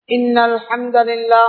إن الحمد لله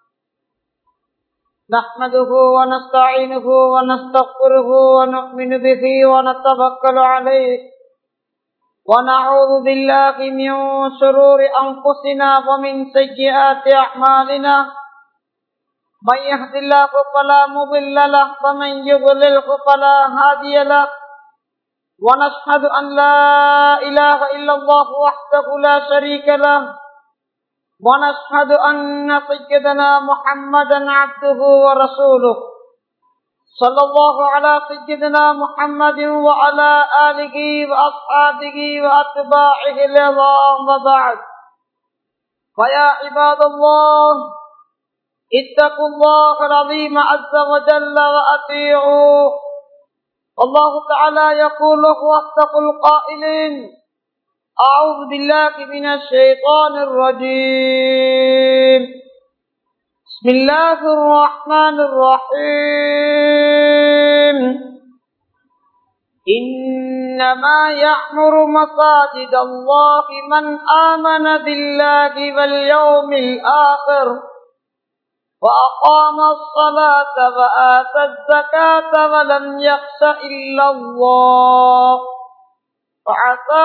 نحمده ونستعينه ونستغفره ونؤمن به ونتوكل عليه ونعوذ بالله من شرور أنفسنا ومن سيئات أعمالنا من يهد الله فلا مضل له ومن يضلله فلا هادي له ونشهد أن لا إله إلا الله وحده لا شريك له ونشهد أن سيدنا محمدا عبده ورسوله صلى الله على سيدنا محمد وعلى آله وأصحابه وأتباعه العظام وبعد فيا عباد الله اتقوا الله العظيم عز وجل وأطيعوه الله تعالى يقول واتق القائلين أعوذ بالله من الشيطان الرجيم بسم الله الرحمن الرحيم إنما يعمر مساجد الله من آمن بالله واليوم الآخر وأقام الصلاة وآتى الزكاة ولم يخش إلا الله فعسى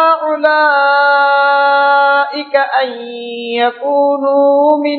أولئك أن يكونوا من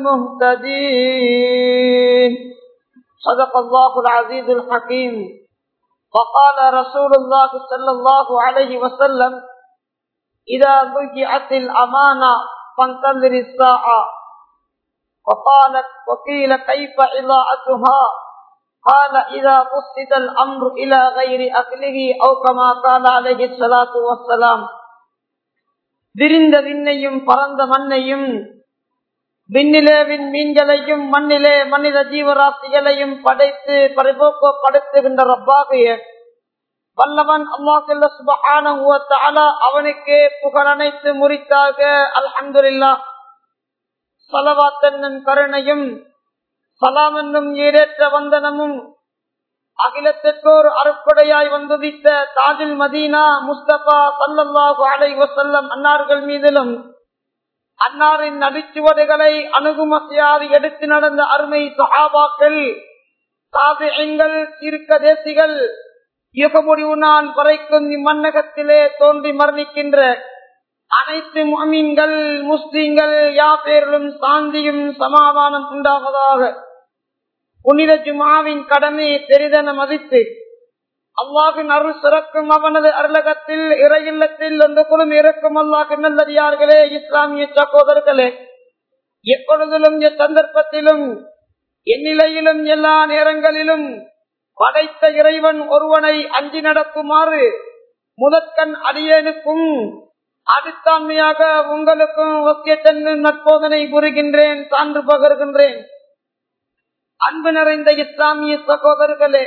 المهتدين صدق الله العزيز الحكيم وقال رسول الله صلى الله عليه وسلم إذا ضيعت الأمانة فانتظر الساعة وقالت وقيل كيف إضاعتها قال إذا قصد الأمر إلى غير أكله أو كما قال عليه الصلاة والسلام விரிந்த விண்ணையும் பறந்த மண்ணையும் விண்ணிலேவின் மீன்களையும் மண்ணிலே மனித ஜீவராசிகளையும் படைத்து பரிபோக்கப்படுத்துகின்ற ரப்பாகிய வல்லவன் அல்லாஹல்ல சுபஹான அவனுக்கே புகழ் அனைத்து முறித்தாக அல்ஹம்துல்லா சலவாத்தன்னும் கருணையும் சலாம் என்னும் ஈரேற்ற வந்தனமும் அகிலத்திற்கோர் அறுப்படையாய் வந்துதித்த தாஜில் மதீனா முஸ்தபா சல்லல்லாஹு அலை வசல்லம் அன்னார்கள் மீதிலும் அன்னாரின் நடிச்சுவடுகளை அணுகுமசையாது எடுத்து நடந்த அருமை சஹாபாக்கள் சாதியங்கள் தீர்க்க தேசிகள் யுக முடிவு நாள் வரைக்கும் இம்மன்னகத்திலே தோன்றி மரணிக்கின்ற அனைத்து மமீன்கள் முஸ்லிம்கள் யா பேரிலும் சாந்தியும் சமாதானம் உண்டாவதாக புனித ஜுமாவின் கடமையை பெரிதென மதித்து அல்லாஹின் அருள் சிறக்கும் அவனது அருளகத்தில் இறையில்லத்தில் ஒன்று குழும் இருக்கும் அல்லாஹ் நல்லடியார்களே இஸ்லாமிய சகோதரர்களே எப்பொழுதிலும் சந்தர்ப்பத்திலும் எந்நிலையிலும் எல்லா நேரங்களிலும் படைத்த இறைவன் ஒருவனை அஞ்சி நடக்குமாறு முதற்கண் அடியனுக்கும் அடுத்தாண்மையாக உங்களுக்கும் ஒக்கியத்தன்னு நற்போதனை புரிகின்றேன் சான்று பகர்கின்றேன் அன்பு நிறைந்த இஸ்லாமிய சகோதரர்களே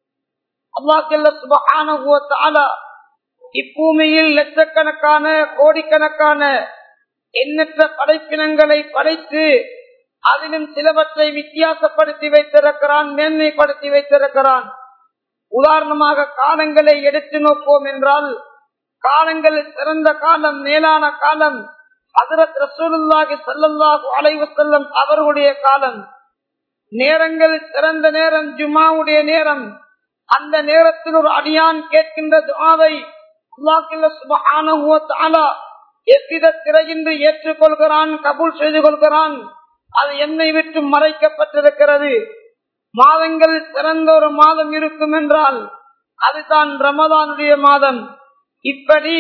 அல்லாஹல்ல இப்பூமியில் லட்சக்கணக்கான கோடிக்கணக்கான எண்ணற்ற படைப்பினங்களை படைத்து அதிலும் சிலவற்றை வித்தியாசப்படுத்தி வைத்திருக்கிறான் மேன்மைப்படுத்தி வைத்திருக்கிறான் உதாரணமாக காலங்களை எடுத்து நோப்போம் என்றால் காலங்கள் சிறந்த காலம் மேலான காலம் ஹசரத் ரசூலுல்லாஹி சல்லாஹூ அலைவசல்லம் அவர்களுடைய காலம் நேரங்கள் சிறந்த நேரம் ஜுமாவுடைய நேரம் அந்த நேரத்தில் ஒரு அடியான் கேட்கின்ற துவாவை எவ்வித திரையின்றி ஏற்றுக்கொள்கிறான் கபூல் செய்து கொள்கிறான் அது என்னை விட்டு மறைக்கப்பட்டிருக்கிறது மாதங்கள் சிறந்த ஒரு மாதம் இருக்கும் என்றால் அதுதான் ரமதானுடைய மாதம் இப்படி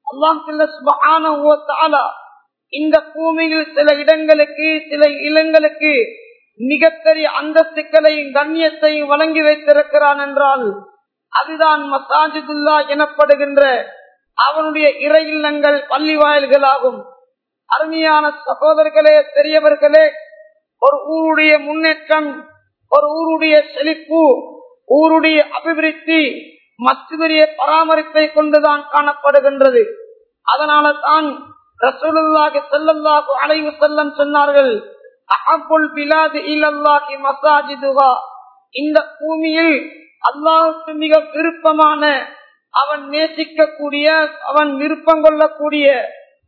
அல்லாஹ் இந்த பூமியில் சில இடங்களுக்கு சில இளங்களுக்கு மிகப்பெரிய அந்தஸ்துக்களையும் கண்ணியத்தையும் வழங்கி வைத்திருக்கிறான் என்றால் அதுதான் மசாஜிதுல்லா எனப்படுகின்ற அவனுடைய இறை இல்லங்கள் பள்ளி வாயில்களாகும் அருமையான சகோதரர்களே பெரியவர்களே ஒரு ஊருடைய முன்னேற்றம் ஒரு ஊருடைய செழிப்பு ஊருடைய அபிவிருத்தி மஸ்ஜிதுடைய பராமரிப்பை கொண்டுதான் காணப்படுகின்றது அதனால தான் ரசூலுல்லாஹி ஸல்லல்லாஹு அலைஹி வஸல்லம் சொன்னார்கள் அஹப்புல் பிலாது இலல்லாஹி மசாஜிதுஹா இந்த பூமியில் அல்லாஹ்வுக்கு மிக விருப்பமான அவன் நேசிக்கக்கூடிய அவன் விருப்பம் கொள்ளக்கூடிய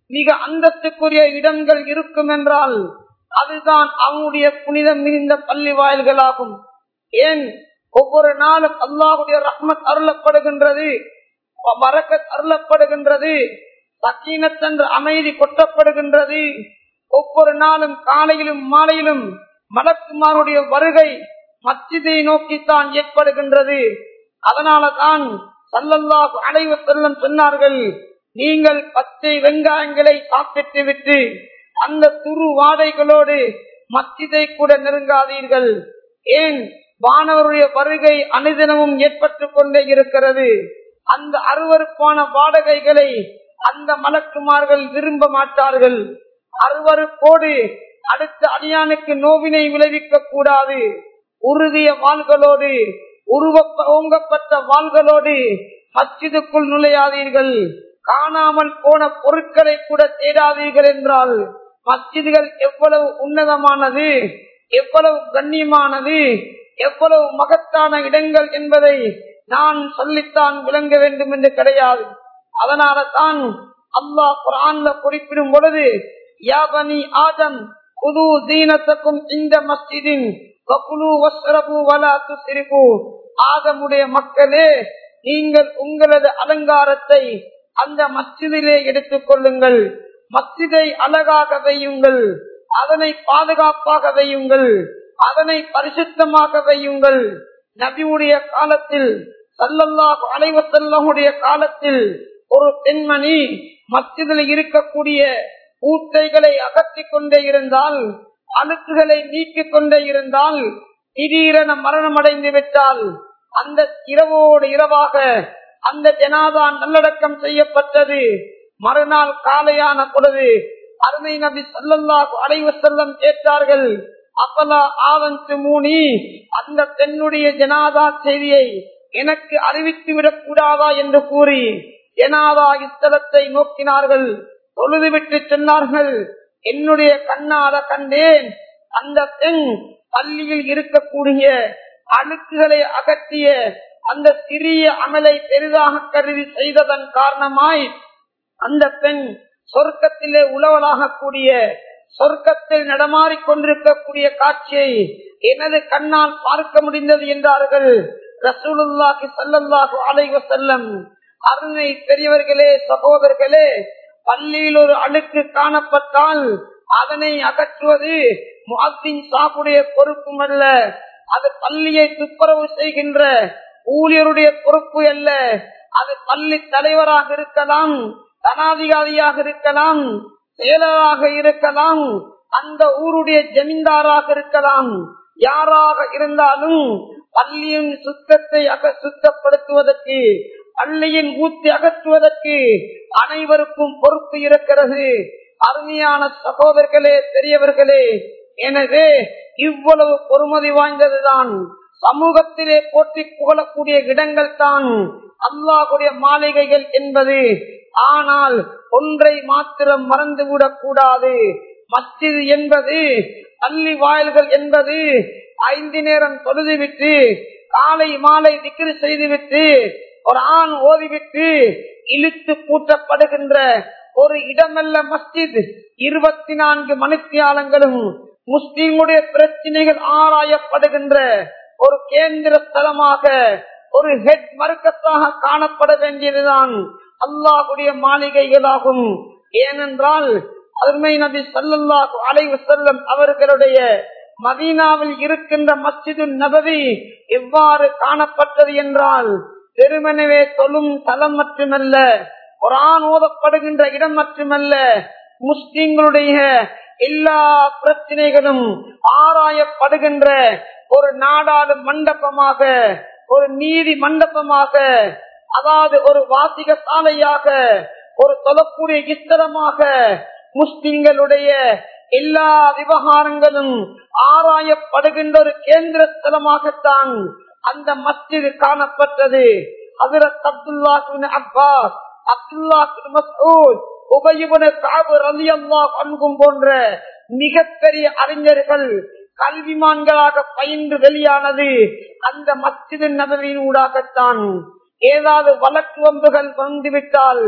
மிக அந்தஸ்துக்குரிய இடங்கள் இருக்கும் என்றால் அதுதான் அவனுடைய புனிதம் மிகுந்த பள்ளி வாயில்களாகும் ஏன் ஒவ்வொரு நாளும் அல்லாஹுடைய ரஹ்மத் அருளப்படுகின்றது வரக்கத் அருளப்படுகின்றது சக்கீனத்தன்று அமைதி கொட்டப்படுகின்றது ஒவ்வொரு நாளும் காலையிலும் மாலையிலும் மலக்குமாருடைய வருகை மச்சிதை நோக்கித்தான் ஏற்படுகின்றது அதனால தான் சல்லல்லாஹு அலைவ செல்லம் சொன்னார்கள் நீங்கள் பச்சை வெங்காயங்களை சாப்பிட்டு விட்டு அந்த துரு வாடைகளோடு மச்சிதை கூட நெருங்காதீர்கள் ஏன் வானவருடைய வருகை அனுதினமும் ஏற்பட்டு கொண்டே இருக்கிறது அந்த அருவறுப்பான வாடகைகளை அந்த மலக்குமார்கள் விரும்ப மாட்டார்கள் அருவறுப்போடு அடுத்த அடியானுக்கு நோவினை விளைவிக்க கூடாது உறுதிய வாள்களோடு உருவ ஓங்கப்பட்ட வாள்களோடு மச்சிதுக்குள் நுழையாதீர்கள் காணாமல் போன பொருட்களை கூட தேடாதீர்கள் என்றால் மச்சிதுகள் எவ்வளவு உன்னதமானது எவ்வளவு கண்ணியமானது எவ்வளவு மகத்தான இடங்கள் என்பதை நான் சொல்லித்தான் விளங்க வேண்டும் என்று கிடையாது அதனால தான் அல்லாஹ் குரான்ல குறிப்பிடும் பொழுது யாபனி ஆதம் புது தீனத்துக்கும் இந்த மஸ்ஜிதின் ஆதமுடைய மக்களே நீங்கள் உங்களது அலங்காரத்தை அந்த மஸ்ஜிதிலே எடுத்துக் கொள்ளுங்கள் மஸ்ஜிதை அழகாக வையுங்கள் அதனை பாதுகாப்பாக வையுங்கள் அதனை பரிசுத்தமாக வையுங்கள் நபியுடைய காலத்தில் சல்லல்லாஹு அலைவசல்லமுடைய காலத்தில் ஒரு பெண்மணி மத்தியில் இருக்கக்கூடிய ஊட்டைகளை அகற்றிக் கொண்டே இருந்தால் அழுக்குகளை நீக்கிக் கொண்டே இருந்தால் திடீரென மரணம் அடைந்து விட்டால் அந்த இரவோடு இரவாக அந்த ஜனாதா நல்லடக்கம் செய்யப்பட்டது மறுநாள் காலையான பொழுது அருமை நபி சல்லல்லாஹு அலைவ செல்லம் கேட்டார்கள் அப்பலா ஆவந்து மூனி அந்த பெண்ணுடைய ஜனாதா செய்தியை எனக்கு அறிவித்து விடக் கூடாதா என்று கூறி ஜனாதா இஸ்தலத்தை நோக்கினார்கள் தொழுதுவிட்டு சொன்னார்கள் என்னுடைய கண்ணால கண்டேன் அந்த பெண் பள்ளியில் இருக்கக்கூடிய அழுக்குகளை அகற்றிய அந்த சிறிய அமலை பெரிதாக கருதி செய்ததன் காரணமாய் அந்த பெண் சொர்க்கத்திலே உழவலாகக்கூடிய சொர்க்கத்தில் நடமாறிக் கொண்டிருக்கக்கூடிய காட்சியை எனது கண்ணால் பார்க்க முடிந்தது என்றார்கள் ரசூலுல்லாஹி சல்லல்லாஹு அலைவ செல்லம் அருணை பெரியவர்களே சகோதரர்களே பள்ளியில் ஒரு அழுக்கு காணப்பட்டால் அதனை அகற்றுவது முகத்தின் சாப்புடைய பொறுப்பும் அல்ல அது பள்ளியை துப்புரவு செய்கின்ற ஊழியருடைய பொறுப்பு அல்ல அது பள்ளி தலைவராக இருக்கலாம் தனாதிகாரியாக இருக்கலாம் செயலராக இருக்கலாம் அந்த ஊருடைய ஜமீன்தாராக இருக்கலாம் யாராக இருந்தாலும் பள்ளியின் சுத்தத்தை அக சுத்தப்படுத்துவதற்கு பள்ளியின் ஊத்தி அகற்றுவதற்கு அனைவருக்கும் பொறுப்பு இருக்கிறது அருமையான சகோதரர்களே பெரியவர்களே எனவே இவ்வளவு பொறுமதி வாய்ந்ததுதான் சமூகத்திலே போட்டி புகழக்கூடிய இடங்கள் தான் அல்லாஹுடைய மாளிகைகள் என்பது ஆனால் ஒன்றை மாத்திரம் மறந்துவிடக் கூடாது மஸ்ஜித் என்பது பள்ளி வாயில்கள் என்பது ஐந்து நேரம் தொழுதுவிட்டு காலை மாலை திக்ரு செய்துவிட்டு ஒரு ஆண் ஓதிவிட்டு இழுத்து கூட்டப்படுகின்ற ஒரு இடமல்ல மஸ்ஜித் இருபத்தி நான்கு மணித்தியாலங்களும் முஸ்லீமுடைய பிரச்சனைகள் ஆராயப்படுகின்ற ஒரு கேந்திர ஸ்தலமாக ஒரு ஹெட் மறுக்கத்தாக காணப்பட வேண்டியதுதான் அல்லாஹுடைய மாளிகைகளாகும் ஏனென்றால் அருமை நபி சல்லாஹு அலைவு செல்லம் அவர்களுடைய மதீனாவில் இருக்கின்ற மஸ்ஜிது நபவி எவ்வாறு காணப்பட்டது என்றால் பெருமனவே தொழும் தலம் மட்டுமல்ல குரான் ஓதப்படுகின்ற இடம் மட்டுமல்ல முஸ்லிம்களுடைய எல்லா பிரச்சனைகளும் ஆராயப்படுகின்ற ஒரு நாடாளு மண்டபமாக ஒரு நீதி மண்டபமாக அதாவது ஒரு வாசிக சாலையாக ஒரு தொழக்கூடிய இஸ்தரமாக முஸ்லிம்களுடைய எல்லா விவகாரங்களும் ஆராயப்படுகின்ற ஒரு கேந்திர ஸ்தலமாகத்தான் அந்த மஸ்ஜிது காணப்பட்டது ஹசரத் அப்துல்லாஹின் அப்பாஸ் அப்துல்லாஹின் மசூத் உபயுபன காபு ரலி அல்லாஹ் அன்பும் போன்ற மிகப்பெரிய அறிஞர்கள் கல்விமான்களாக பயின்று வெளியானது அந்த மஸ்ஜிது நபரின் ஊடாகத்தான் ஏதாவது வழக்கு வம்புகள் வந்துவிட்டால்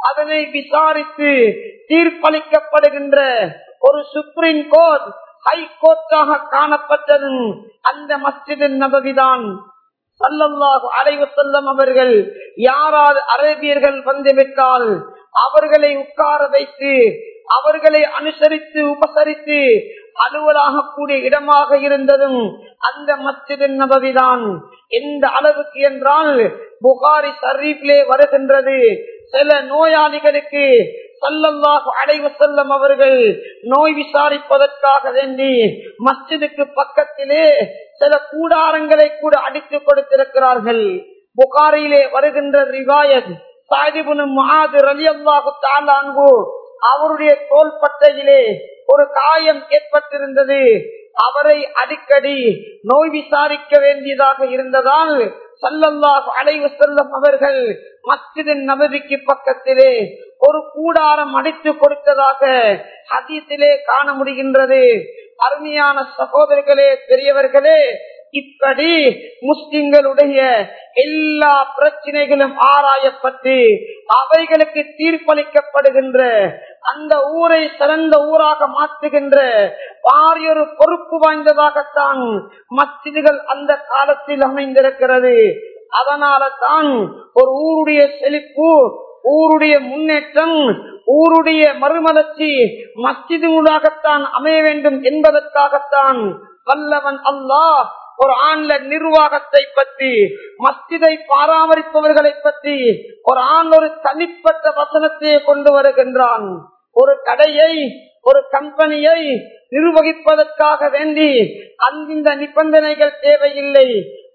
அதனை விசாரித்து தீர்ப்பளிக்கப்படுகின்ற ஒரு சுப்ரீம் கோர்ட் ஹை கோர்ட்டாக காணப்பட்டதும் அந்த மஸ்ஜிது நபவிதான் சல்லல்லாஹு அலைவு செல்லம் அவர்கள் யாரால் அரேபியர்கள் வந்துவிட்டால் அவர்களை உட்கார வைத்து அவர்களை அனுசரித்து உபசரித்து அலுவலாக கூடிய இடமாக இருந்ததும் அந்த மஸ்ஜிது நபவிதான் எந்த அளவுக்கு என்றால் புகாரி ஷரீஃபிலே வருகின்றது சில நோயாளிகளுக்கு சல்லல்லாஹு அலைவு செல்லம் அவர்கள் நோய் விசாரிப்பதற்காக வேண்டி மஸ்ஜிதுக்கு பக்கத்திலே சில கூடாரங்களை கூட அடித்து கொடுத்திருக்கிறார்கள் புகாரியிலே வருகின்ற ரிவாயத் சாதிபுனு மகாது ரலி அல்லாஹு தாலாங்கு அவருடைய தோள்பட்டையிலே ஒரு காயம் ஏற்பட்டிருந்தது அவரை அடிக்கடி நோய் விசாரிக்க வேண்டியதாக இருந்ததால் சல்லல்லாஹு அலைவு செல்லம் அவர்கள் மஸ்ஜிதின் நபதிக்கு பக்கத்திலே ஒரு கூடாரம் அடித்து கொடுத்ததாக ஹதீஸிலே காண முடிகின்றது அருமையான சகோதரர்களே பெரியவர்களே இப்படி முஸ்லிம்களுடைய எல்லா பிரச்சனைகளும் ஆராயப்பட்டு அவைகளுக்கு தீர்ப்பளிக்கப்படுகின்ற அந்த ஊரை சிறந்த ஊராக மாற்றுகின்ற பாரியொரு பொறுப்பு வாய்ந்ததாகத்தான் மஸ்ஜிதுகள் அந்த காலத்தில் அமைந்திருக்கிறது அதனால தான் ஒரு ஊருடைய செழிப்பு ஊருடைய முன்னேற்றம் ஊருடைய மறுமலர்ச்சி மஸ்ஜிதுகளாகத்தான் அமைய வேண்டும் என்பதற்காகத்தான் வல்லவன் அல்லாஹ் ஒரு ஆண்ல நிர்வாகத்தை பற்றி மஸ்ஜிதை பராமரிப்பவர்களை பற்றி ஒரு ஆண் ஒரு தனிப்பட்ட வசனத்தை கொண்டு வருகின்றான் ஒரு கடையை ஒரு கம்பெனியை நிர்வகிப்பதற்காக வேண்டி அந்திந்த நிபந்தனைகள் தேவையில்லை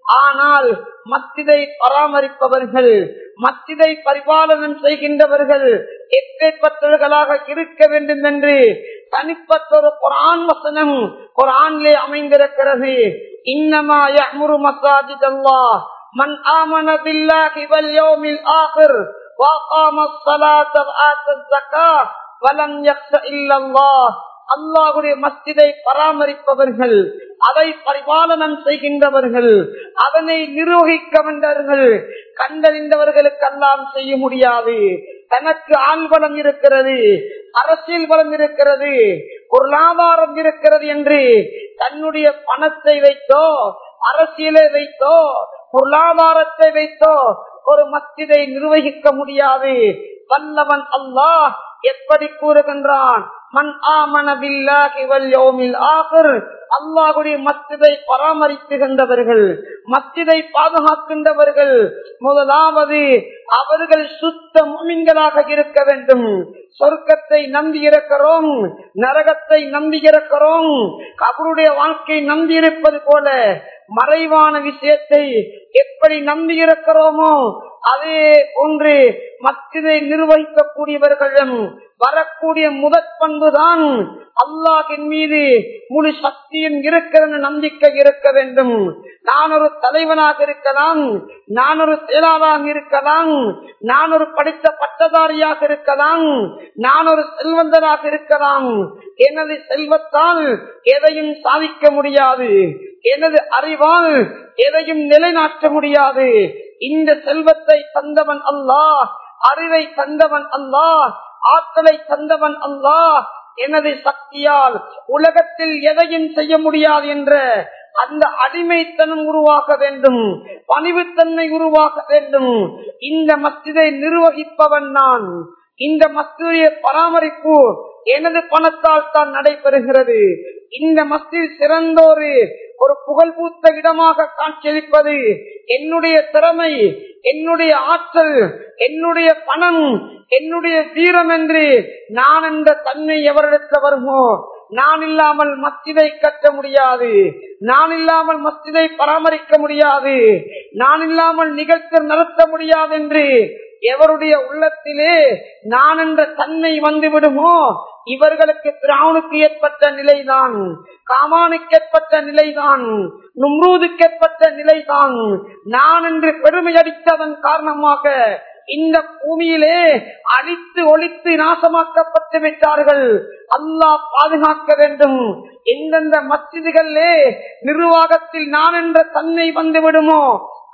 ஆனால் மத்திதை பராமரிப்பவர்கள் மத்திதை பரிபாலனம் செய்கின்றவர்கள் எப்பேற்பட்டவர்களாக இருக்க வேண்டும் என்று தனிப்பட்ட ஒரு குரான் வசனம் ஒரு ஆண்லே அமைந்திருக்கிறது இன்னமா யமுரு மசாஜித் அல்லாஹ் من آمن بالله واليوم الآخر وأقام الصلاة وآتى الزكاة ولم يخش إلا الله அல்லாஹுடைய மஸ்ஜிதை பராமரிப்பவர்கள் அதை பரிபாலனம் செய்கின்றவர்கள் அதனை நிர்வகிக்க வந்தவர்கள் கண்டறிந்தவர்களுக்கெல்லாம் செய்ய முடியாது தனக்கு ஆள் பலம் இருக்கிறது அரசியல் பலம் இருக்கிறது பொருளாதாரம் இருக்கிறது என்று தன்னுடைய பணத்தை வைத்தோ அரசியலை வைத்தோ பொருளாதாரத்தை வைத்தோ ஒரு மஸ்ஜிதை நிர்வகிக்க முடியாது வல்லவன் அல்லாஹ் எப்படி கூறுகின்றான் மண் ஆமன பில்லாஹி வல் யௌமில் ஆகிர் அல்லாஹுடைய மஸ்ஜிதை பராமரித்துகின்றவர்கள் மஸ்ஜிதை பாதுகாக்கின்றவர்கள் முதலாவது அவர்கள் சுத்த முமின்களாக இருக்க வேண்டும் சொர்க்கத்தை நம்பி இருக்கிறோம் நரகத்தை நம்பி இருக்கிறோம் அவருடைய வாழ்க்கை நம்பி இருப்பது போல மறைவான விஷயத்தை எப்படி நம்பி இருக்கிறோமோ அதே போன்று மக்களை நிர்வகிக்கக்கூடியவர்களும் வரக்கூடிய முதற் பண்புதான் அல்லாஹின் மீது முழு சக்தியும் இருக்கிற நம்பிக்கை இருக்க வேண்டும் நான் ஒரு தலைவனாக இருக்கலாம் நான் ஒரு செயலாளராக இருக்கலாம் நான் ஒரு படித்த பட்டதாரியாக இருக்கலாம் நான் ஒரு செல்வந்தராக இருக்கலாம் எனது செல்வத்தால் எதையும் சாதிக்க முடியாது எனது அறிவால் எதையும் நிலைநாட்ட முடியாது இந்த செல்வத்தை தந்தவன் அல்லாஹ் அறிவை தந்தவன் அல்லாஹ் ஆற்றலை தந்தவன் அல்லாஹ் எனது சக்தியால் உலகத்தில் எதையும் செய்ய முடியாது என்ற அந்த அடிமைத்தனம் உருவாக வேண்டும் பணிவுத்தன்மை உருவாக வேண்டும் இந்த மஸ்ஜிதை நிர்வகிப்பவன் நான் இந்த மஸ்ஜிடைய பராமரிப்பு எனது பணத்தால் தான் நடைபெறுகிறது இந்த மஸ்ஜித் சிறந்தோரு ஒரு புகழ்பூத்த இடமாக காட்சியளிப்பது என்னுடைய திறமை என்னுடைய ஆற்றல் என்னுடைய பணம் என்னுடைய வீரம் என்று நான் என்ற தன்மை எவரிடத்தில் வருமோ நான் இல்லாமல் மஸ்ஜிதை கட்ட முடியாது நான் இல்லாமல் மஸ்ஜிதை பராமரிக்க முடியாது நான் இல்லாமல் நிகழ்ச்சி நடத்த முடியாது என்று எவருடைய உள்ளத்திலே நான் என்ற தன்மை வந்து விடுமோ இவர்களுக்கு திராவுனுக்கு ஏற்பட்ட நிலைதான் காமானுக்கு ஏற்பட்ட நிலைதான் நும்ரூதுக்கு ஏற்பட்ட நிலைதான் நான் என்று பெருமை அடித்ததன் காரணமாக இந்த பூமியிலே அழித்து ஒழித்து நாசமாக்கப்பட்டு விட்டார்கள் அல்லாஹ் பாதுகாக்க வேண்டும் எந்தெந்த மசிதிகளிலே நிர்வாகத்தில் நான் என்ற தன்மை வந்து விடுமோ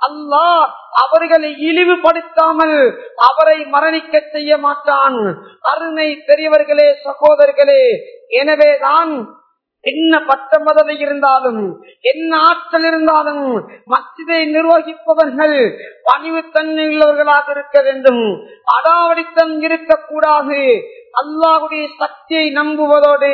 அல்லாஹ் அவர்களை இழிவுபடுத்தாமல் அவரை மரணிக்க செய்ய மாட்டான் அருணை பெரியவர்களே சகோதரர்களே எனவேதான் என்ன பட்டம் பதவி இருந்தாலும் என்ன ஆற்றல் இருந்தாலும் மசிதை நிர்வகிப்பவர்கள் பணிவு தன்மை உள்ளவர்களாக இருக்க வேண்டும் அடாவடித்தம் இருக்கக்கூடாது அல்லாஹுடைய சக்தியை நம்புவதோடு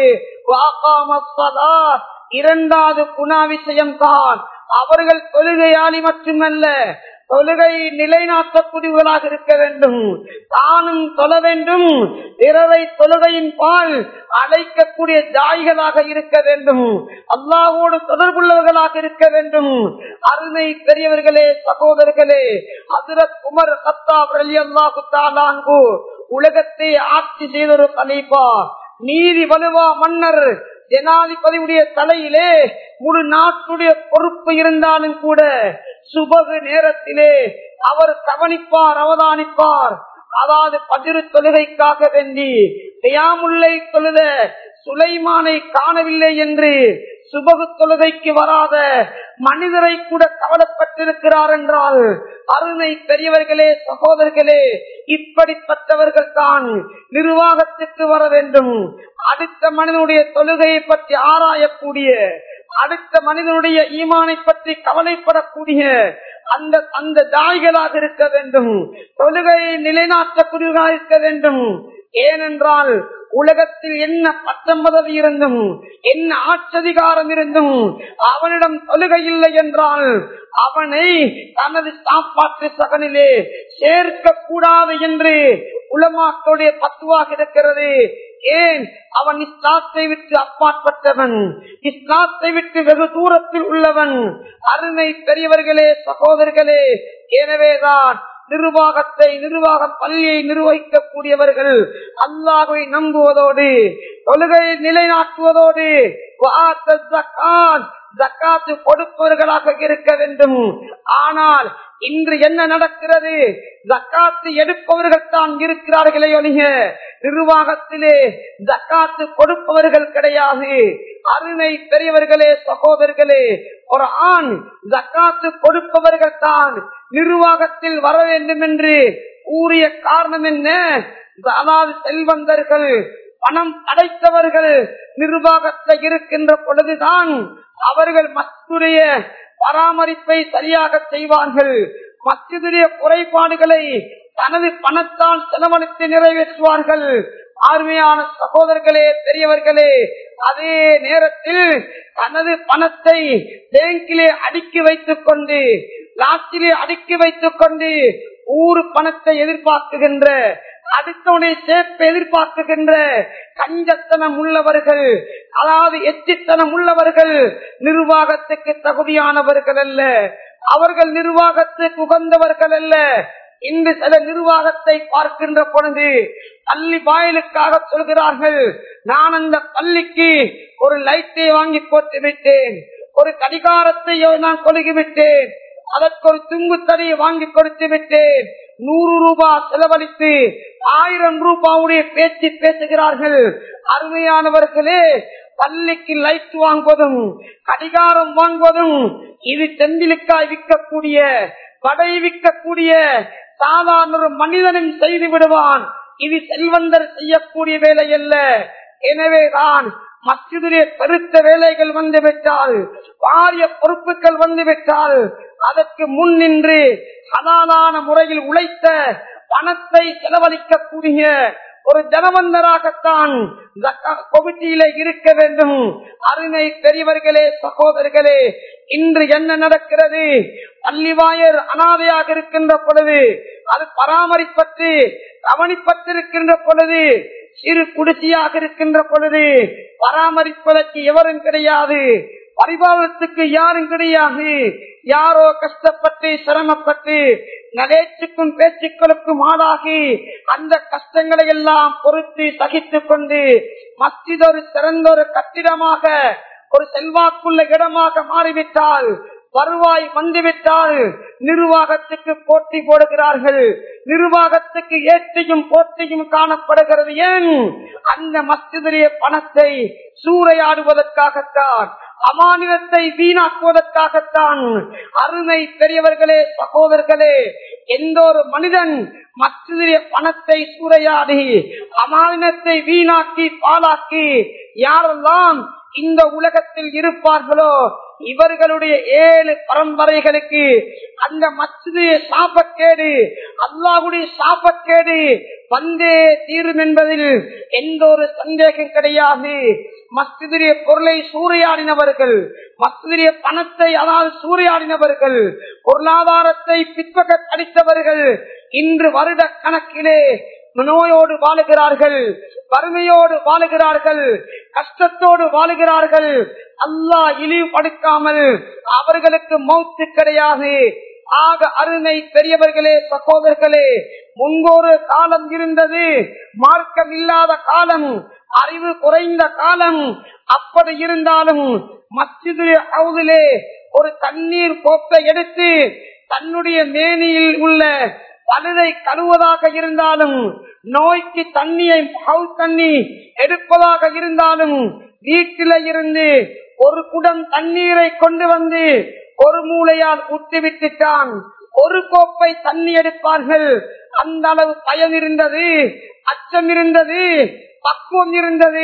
இரண்டாவது குணாவிஷயம் தான் அவர்கள் தொழுகையாளி மட்டுமல்ல தொழுகை நிலைநாட்டக்கூடியவர்களாக இருக்க வேண்டும் தானும் தொழ வேண்டும் பிறரை தொழுகையின் பால் அழைக்கக்கூடிய ஜாய்களாக இருக்க வேண்டும் அல்லாவோடு தொடர்புள்ளவர்களாக இருக்க வேண்டும் அருமை பெரியவர்களே சகோதரர்களே அதிரத் குமர் சத்தாப் அலி அல்லாஹு தாலாங்கு உலகத்தை ஆட்சி செய்த ஒரு கலைப்பா நீதி வலுவா மன்னர் ஜனாதிபதியுடைய தலையிலே முழு நாட்டுடைய பொறுப்பு இருந்தாலும் கூட சுபகு நேரத்திலே அவர் கவனிப்பார் அவதானிப்பார் அதாவது பதிரு தொழுகைக்காக வேண்டி தியாமுல்லை தொழுத சுலைமானை காணவில்லை என்று சுபகு தொழுகைக்கு வராத மனிதரை கூட கவலைப்பட்டிருக்கிறார் என்றால் அருமை பெரியவர்களே சகோதரர்களே இப்படிப்பட்டவர்கள் தான் நிர்வாகத்திற்கு வர வேண்டும் அடுத்த மனிதனுடைய தொழுகையை பற்றி ஆராயக்கூடிய அடுத்த மனிதனுடைய ஈமானை பற்றி கவலைப்படக்கூடிய அந்த அந்த தாய்களாக இருக்க வேண்டும் தொழுகையை நிலைநாட்டக்கூடியவர்களாக இருக்க வேண்டும் ஏனென்றால் உலகத்தில் என்ன பட்டம் பதவி இருந்தும் என்ன ஆட்சதிகாரம் இருந்தும் அவனிடம் தொழுகை இல்லை என்றால் அவனை தனது சாப்பாட்டு சகனிலே சேர்க்க கூடாது என்று உலமாக்களுடைய பத்துவாக இருக்கிறது ஏன் அவன் இஸ்லாத்தை விட்டு அப்பாற்பட்டவன் இஸ்லாத்தை விட்டு வெகு தூரத்தில் உள்ளவன் அருமை பெரியவர்களே சகோதரர்களே எனவேதான் நிர்வாகத்தை நிர்வாக பள்ளியை நிர்வகிக்கக்கூடியவர்கள் அல்லாஹை நம்புவதோடு தொழுகையை நிலைநாட்டுவதோடு ஜக்காத்து கொடுப்பவர்களாக இருக்க வேண்டும் ஆனால் இன்று என்ன நடக்கிறது ஜக்காத்து எடுப்பவர்கள் தான் இருக்கிறார்களே ஒழிய நிர்வாகத்திலே ஜக்காத்து கொடுப்பவர்கள் கிடையாது அருணை பெரியவர்களே சகோதரர்களே ஒரு ஆண் ஜக்காத்து கொடுப்பவர்கள் தான் நிர்வாகத்தில் வர வேண்டும் என்று கூறிய காரணம் என்ன அதாவது செல்வந்தர்கள் பணம் அடைத்தவர்கள் நிர்வாகத்தில் இருக்கின்ற பொழுதுதான் அவர்கள் மத்துடைய பராமரிப்பை சரியாக செய்வார்கள் மத்தியுடைய குறைபாடுகளை தனது பணத்தால் செலவழித்து நிறைவேற்றுவார்கள் ஆர்மையான சகோதரர்களே பெரியவர்களே அதே நேரத்தில் தனது பணத்தை பேங்கிலே அடுக்கி வைத்துக் கொண்டு லாஸ்டிலே அடுக்கி வைத்துக் கொண்டு ஊர் பணத்தை எதிர்பார்க்குகின்ற அடுத்தவனை சேர்ப்பு எதிர்பார்க்குகின்ற கஞ்சத்தனம் உள்ளவர்கள் அதாவது எச்சித்தனம் உள்ளவர்கள் நிர்வாகத்துக்கு தகுதியானவர்கள் அல்ல அவர்கள் நிர்வாகத்துக்கு உகந்தவர்கள் அல்ல இன்று சில நிர்வாகத்தை பார்க்கின்ற பொழுது பள்ளி வாயிலுக்காக சொல்கிறார்கள் நான் அந்த பள்ளிக்கு ஒரு லைட்டை வாங்கி போட்டு விட்டேன் ஒரு கடிகாரத்தை நான் கொழுகி விட்டேன் அதற்கு ஒரு துங்கு தடியை வாங்கி கொடுத்து விட்டேன் நூறு ரூபாய் செலவழித்து ஆயிரம் ரூபாவுடைய பேச்சு பேசுகிறார்கள் அருமையானவர்களே பள்ளிக்கு லைட் வாங்குவதும் கடிகாரம் வாங்குவதும் இது செந்திலுக்காய் விற்கக்கூடிய படை விற்கக்கூடிய சாதாரண ஒரு மனிதனும் செய்து விடுவான் இது செல்வந்தர் செய்யக்கூடிய வேலை அல்ல எனவேதான் மசிதிலே பெருத்த வேலைகள் வந்துவிட்டால் பாரிய பொறுப்புகள் வந்துவிட்டால் அதற்கு முன் நின்று சதாதான முறையில் உழைத்த பணத்தை செலவழிக்கக்கூடிய ஒரு ஜனவந்தராகத்தான் கொவிட்டியில இருக்க வேண்டும் அருமை பெரியவர்களே சகோதரர்களே இன்று என்ன நடக்கிறது பள்ளிவாயர் அனாதையாக இருக்கின்ற பொழுது அது பராமரிப்பட்டு கவனிப்பட்டிருக்கின்ற பொழுது சிறு குடிசையாக இருக்கின்ற பொழுது பராமரிப்பதற்கு எவரும் கிடையாது பரிபாலனத்துக்கு யாரும் கிடையாது யாரோ கஷ்டப்பட்டு சிரமப்பட்டு நலேச்சுக்கும் பேச்சுக்களுக்கும் ஆளாகி அந்த கஷ்டங்களை எல்லாம் பொறுத்து சகித்துக் கொண்டு மஸ்ஜித் ஒரு சிறந்த ஒரு கட்டிடமாக ஒரு செல்வாக்குள்ள இடமாக மாறிவிட்டால் வருவாய் வந்துவிட்டால் நிர்வாகத்துக்கு போட்டி போடுகிறார்கள் நிர்வாகத்துக்கு ஏற்றியும் போட்டியும் காணப்படுகிறது ஏன் அந்த மஸ்ஜிதிலே பணத்தை சூறையாடுவதற்காகத்தான் அமானிதத்தை வீணாக்குவதற்காகத்தான் அருமை பெரியவர்களே சகோதரர்களே எந்த ஒரு மனிதன் மற்ற பணத்தை சூறையாடி அமானிதத்தை வீணாக்கி பாலாக்கி யாரெல்லாம் இந்த உலகத்தில் இருப்பார்களோ இவர்களுடைய ஏழு பரம்பரைகளுக்கு அந்த மச்சிதைய சாப்பக்கேடு அல்லாஹுடைய சாப்பக்கேடு வந்தே தீரும் என்பதில் எந்த ஒரு சந்தேகம் கிடையாது மஸ்திரிய பொருளை சூறையாடினவர்கள் மஸ்திரிய பணத்தை அதாவது சூறையாடினவர்கள் பொருளாதாரத்தை பிற்பக அடித்தவர்கள் இன்று வருட கணக்கிலே நோயோடு வாழுகிறார்கள் வறுமையோடு வாழுகிறார்கள் கஷ்டத்தோடு வாழுகிறார்கள் அல்லாஹ் இழிவுபடுத்தாமல் அவர்களுக்கு மௌத்து கிடையாது ஆக அருமை பெரியவர்களே சகோதரர்களே முன்பொரு காலம் இருந்தது மார்க்கம் இல்லாத காலம் அறிவு குறைந்த காலம் அப்படி இருந்தாலும் மசிது அவுதிலே ஒரு தண்ணீர் போக்கை எடுத்து தன்னுடைய மேனியில் உள்ள பழுதை கழுவதாக இருந்தாலும் நோய்க்கு தண்ணியை தண்ணி எடுப்பதாக இருந்தாலும் வீட்டில இருந்து ஒரு குடம் தண்ணீரை கொண்டு வந்து ஒரு மூளையால் விட்டுவிட்டுட்டான் ஒரு கோப்பை தண்ணி எடுப்பார்கள் அந்த அளவு பயம் இருந்தது அச்சம் இருந்தது பக்குவம் இருந்தது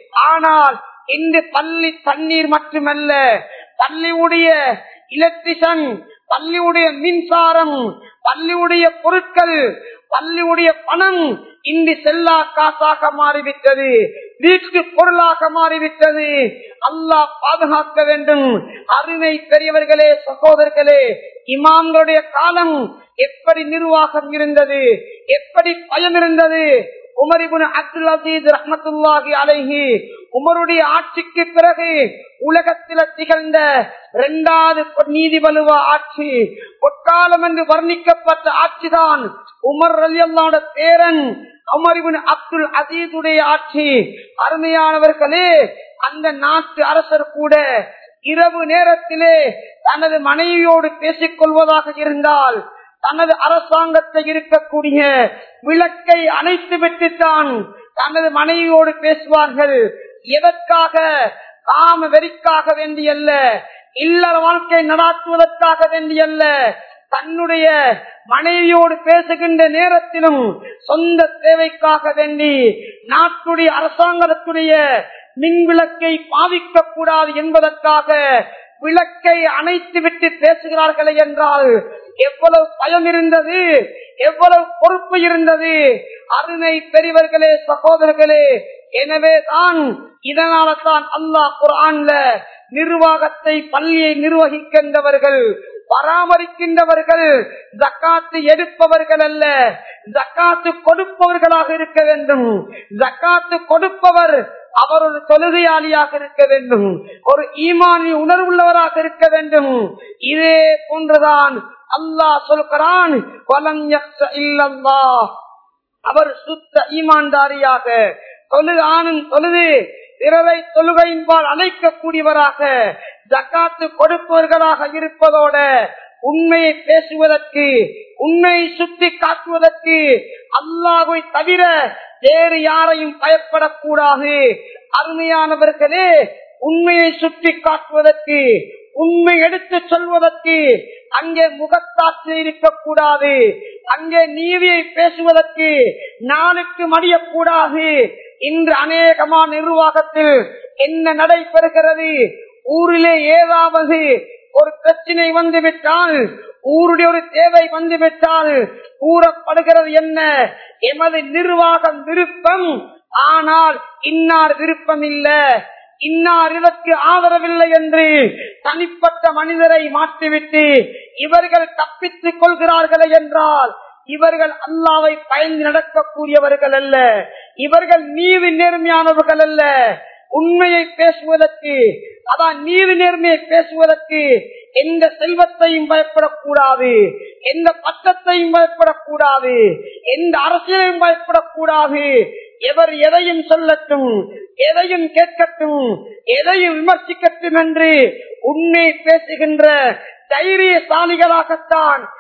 ஆனால் இன்று பள்ளி தண்ணீர் மட்டுமல்ல பள்ளியுடைய எலக்ட்ரிஷன் பள்ளியுடைய மின்சாரம் பள்ளியுடைய பொருட்கள் பள்ளியுடைய பணம் இன்று செல்லா காசாக மாறிவிட்டது வீட்டு பொருளாக மாறிவிட்டது அல்லாஹ் பாதுகாக்க வேண்டும் அருமை பெரியவர்களே சகோதரர்களே இமாம்களுடைய காலம் எப்படி நிர்வாகம் இருந்தது எப்படி பயம் இருந்தது உமரிபுன் அப்துல் அசீஸ் ரஹமத்துல்லாஹி அலைஹி உமருடைய ஆட்சிக்கு பிறகு உலகத்தில திகழ்ந்த இரண்டாவது நீதி வலுவா ஆட்சி பொற்காலம் என்று வர்ணிக்கப்பட்ட ஆட்சிதான் உமர் அலியல்லாட பேரன் உமரிபின் அப்துல் அசீதுடைய ஆட்சி அருமையானவர்களே அந்த நாட்டு அரசர் கூட இரவு நேரத்திலே தனது மனைவியோடு பேசிக் கொள்வதாக இருந்தால் தனது அரசாங்கத்தை இருக்கக்கூடிய விளக்கை அணைத்து விட்டுத்தான் தனது மனைவியோடு பேசுவார்கள் எதற்காக காம வெறிக்காக வேண்டியல்ல இல்லற வாழ்க்கை நடாத்துவதற்காக வேண்டியல்ல தன்னுடைய மனைவியோடு பேசுகின்ற நேரத்திலும் சொந்த தேவைக்காக வேண்டி நாட்டுடைய அரசாங்கத்துடைய மின் விளக்கை பாவிக்க கூடாது என்பதற்காக விளக்கை அணைத்து விட்டு பேசுகிறார்களே என்றால் எவ்வளவு பயம் இருந்தது எவ்வளவு பொறுப்பு இருந்தது அருமை பெரியவர்களே சகோதரர்களே எனவே தான் இதனால தான் அல்லாஹ் குரான்ல நிர்வாகத்தை பள்ளியை நிர்வகிக்கின்றவர்கள் பராமரிக்கின்றவர்கள் ஜக்காத்து எடுப்பவர்கள் அல்ல ஜக்காத்து கொடுப்பவர்களாக இருக்க வேண்டும் ஜக்காத்து கொடுப்பவர் அவர் ஒரு தொழுகையாளியாக இருக்க வேண்டும் ஒரு ஈமானி உணர்வுள்ளவராக இருக்க வேண்டும் இதே போன்றுதான் அல்லாஹ் சொல்கிறான் அவர் சுத்த ஈமான்தாரியாக தொழுது ஆணும் தொழுது பிறரை தொழுகையின்பால் அழைக்கக்கூடியவராக ஜக்காத்து கொடுப்பவர்களாக இருப்பதோட உண்மையை பேசுவதற்கு உண்மையை சுட்டி காட்டுவதற்கு அல்லாஹை தவிர வேறு யாரையும் பயப்படக்கூடாது அருமையானவர்களே உண்மையை சுட்டி காட்டுவதற்கு உண்மை எடுத்து சொல்வதற்கு அங்கே முகத்தாற்று இருக்கக்கூடாது அங்கே நீதியை பேசுவதற்கு நாளுக்கு மடியக்கூடாது இன்று அநேகமான நிர்வாகத்தில் என்ன நடைபெறுகிறது ஊரிலே ஏதாவது ஒரு பிரச்சனை வந்துவிட்டால் ஊருடைய ஒரு தேவை வந்துவிட்டால் கூறப்படுகிறது என்ன எமது நிர்வாகம் விருப்பம் ஆனால் இன்னார் விருப்பம் இல்ல இன்னார் இதற்கு ஆதரவில்லை என்று தனிப்பட்ட மனிதரை மாற்றிவிட்டு இவர்கள் தப்பித்துக் கொள்கிறார்களே என்றால் இவர்கள் அல்லாவை பயந்து நடக்கக்கூடியவர்கள் அல்ல இவர்கள் நீதி நேர்மையானவர்கள் அல்ல உண்மையை பேசுவதற்கு அதான் நீதி நேர்மையை பேசுவதற்கு எந்த செல்வத்தையும் பயப்படக்கூடாது எந்த பட்டத்தையும் பயப்படக்கூடாது எந்த அரசியலையும் பயப்படக்கூடாது எவர் எதையும் சொல்லட்டும் எதையும் கேட்கட்டும் எதையும் விமர்சிக்கட்டும் என்று உண்மை பேசுகின்ற தைரியசாலிகளாகத்தான்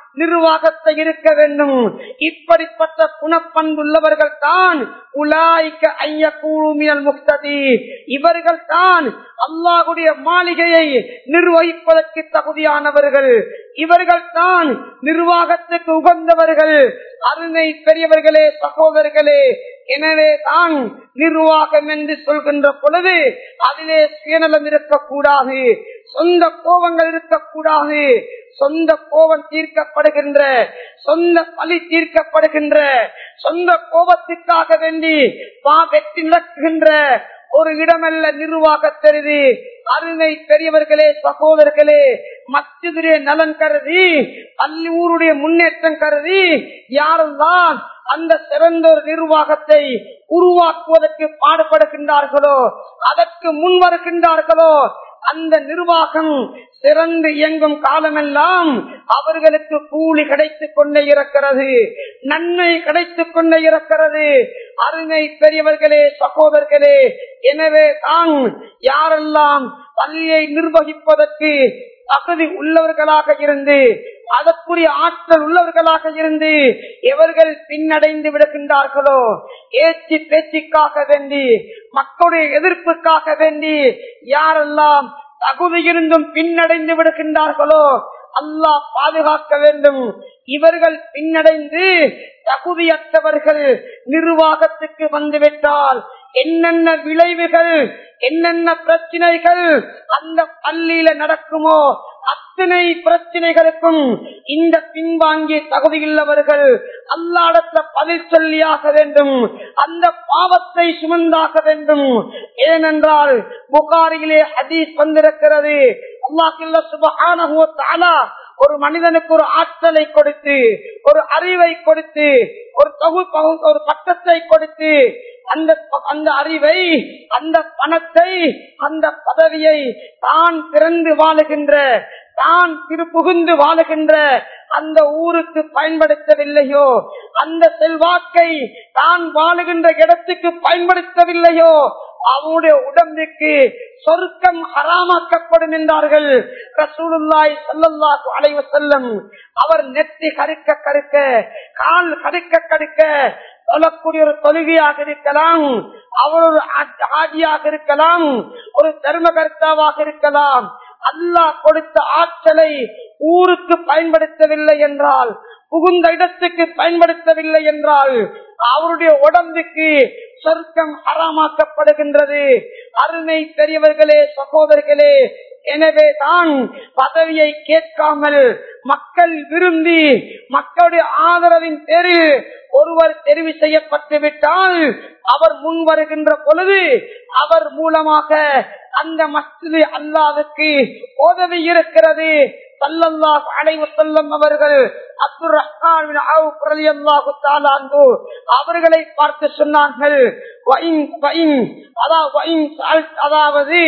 நிர்வாகத்தை இருக்க வேண்டும் இப்படிப்பட்ட குணப்பண்புள்ளவர்கள் தான் உலாய்க்க ஐய கூமியல் முக்ததி இவர்கள் தான் அல்லாஹுடைய மாளிகையை நிர்வகிப்பதற்கு தகுதியானவர்கள் இவர்கள் தான் நிர்வாகத்துக்கு உகந்தவர்கள் அருமை பெரியவர்களே சகோதரர்களே எனவே தான் நிர்வாகம் என்று சொல்கின்ற பொழுது அதிலே சுயநலம் இருக்கக்கூடாது சொந்த கோபங்கள் இருக்கக்கூடாது சொந்த கோபம் தீர்க்கப்படுகின்ற சொந்த பழி தீர்க்கப்படுகின்ற சொந்த கோபத்திற்காக வேண்டி வா வெற்றி நடக்குகின்ற ஒரு இடமல்ல நிர்வாக தெரிது அருமை பெரியவர்களே சகோதரர்களே மத்தியுடைய நலன் கருதி பள்ளி ஊருடைய முன்னேற்றம் கருதி யாரெல்லாம் அந்த சிறந்த ஒரு நிர்வாகத்தை உருவாக்குவதற்கு பாடுபடுகின்றார்களோ அதற்கு முன் வருகின்றார்களோ அந்த நிர்வாகம் சிறந்து இயங்கும் காலமெல்லாம் அவர்களுக்கு கூலி கிடைத்துக் கொண்டே இருக்கிறது நன்மை கிடைத்துக் கொண்டே இருக்கிறது அருமை பெரியவர்களே சகோதரர்களே எனவே தான் யாரெல்லாம் பள்ளியை நிர்வகிப்பதற்கு தகுதி உள்ளவர்களாக இருந்து அதற்குரிய ஆற்றல் உள்ளவர்களாக இருந்து எவர்கள் பின்னடைந்து விடுகின்றார்களோ ஏச்சி பேச்சுக்காக வேண்டி மக்களுடைய எதிர்ப்புக்காக வேண்டி யாரெல்லாம் தகுதி இருந்தும் பின்னடைந்து விடுகின்றார்களோ அல்லாஹ் பாதுகாக்க வேண்டும் இவர்கள் பின்னடைந்து தகுதியற்றவர்கள் நிர்வாகத்துக்கு வந்துவிட்டால் என்னென்ன விளைவுகள் என்னென்ன பிரச்சனைகள் அந்த பள்ளியில நடக்குமோ அத்தனை பிரச்சனைகளுக்கும் இந்த பின்வாங்கிய தகுதியுள்ளவர்கள் அல்லாடத்த பதில் சொல்லியாக வேண்டும் அந்த பாவத்தை சுமந்தாக வேண்டும் ஏனென்றால் புகாரியிலே ஹதீஸ் வந்திருக்கிறது அல்லாஹில்ல சுபகான ஒரு மனிதனுக்கு ஒரு ஆற்றலை கொடுத்து ஒரு அறிவை கொடுத்து ஒரு தொகு ஒரு பட்டத்தை கொடுத்து அந்த அந்த அறிவை அந்த பணத்தை அந்த பதவியை தான் திறந்து வாழுகின்ற தான் திருப்புகுந்து வாழுகின்ற அந்த ஊருக்கு பயன்படுத்தவில்லையோ அந்த செல்வாக்கை தான் வாழுகின்ற இடத்துக்கு பயன்படுத்தவில்லையோ அவனுடைய உடம்புக்கு சொருக்கம் ஹராமாக்கப்படும் என்றார்கள் ரசூலுல்லாய் சல்லல்லாஹு அலைவ செல்லம் அவர் நெத்தி கருக்க கருக்க கால் கடுக்க கடுக்க சொல்லக்கூடிய ஒரு தொழுகையாக இருக்கலாம் அவர் ஒரு ஆஜியாக இருக்கலாம் ஒரு தர்மகர்த்தாவாக இருக்கலாம் அல்லாஹ் கொடுத்த ஆற்றலை ஊருக்கு பயன்படுத்தவில்லை என்றால் புகுந்த இடத்துக்கு பயன்படுத்தவில்லை என்றால் அவருடைய உடம்புக்கு சொர்க்கம் அறமாக்கப்படுகின்றது அருமை பெரியவர்களே சகோதரர்களே எனவே தான் பதவியை கேட்காமல் மக்கள் விரும்பி மக்களுடைய ஆதரவின் பேரில் ஒருவர் தெரிவு செய்யப்பட்டு விட்டால் அவர் முன் வருகின்ற பொழுது அவர் மூலமாக அந்த மஸ்ஜிது அல்லாவுக்கு உதவி இருக்கிறது சல்லல்லாஹ் அலைவு செல்லம் அவர்கள் அப்துல் ரஹ்மான் அவர்களை பார்த்து சொன்னார்கள் அதாவது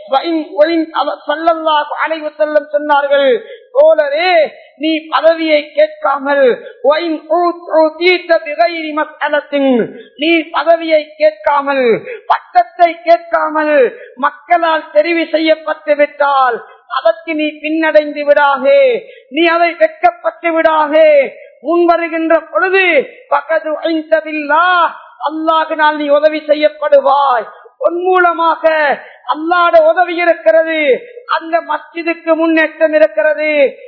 அலைவு செல்லம் சொன்னார்கள் தோழரே நீ பதவியை கேட்காமல் நீ பதவியை கேட்காமல் பட்டத்தை கேட்காமல் மக்களால் தெரிவு செய்யப்பட்டு விட்டால் அதற்கு நீ பின்னடைந்து விடாதே நீ அதை வெட்கப்பட்டு விடாதே முன் வருகின்ற பொழுது பக்கத்து அல்லாஹினால் நீ உதவி செய்யப்படுவாய் உன் மூலமாக அல்லாட உதவி இருக்கிறது அந்த மஸ்ஜிதுக்கு முன்னேற்றம் இருக்கிறது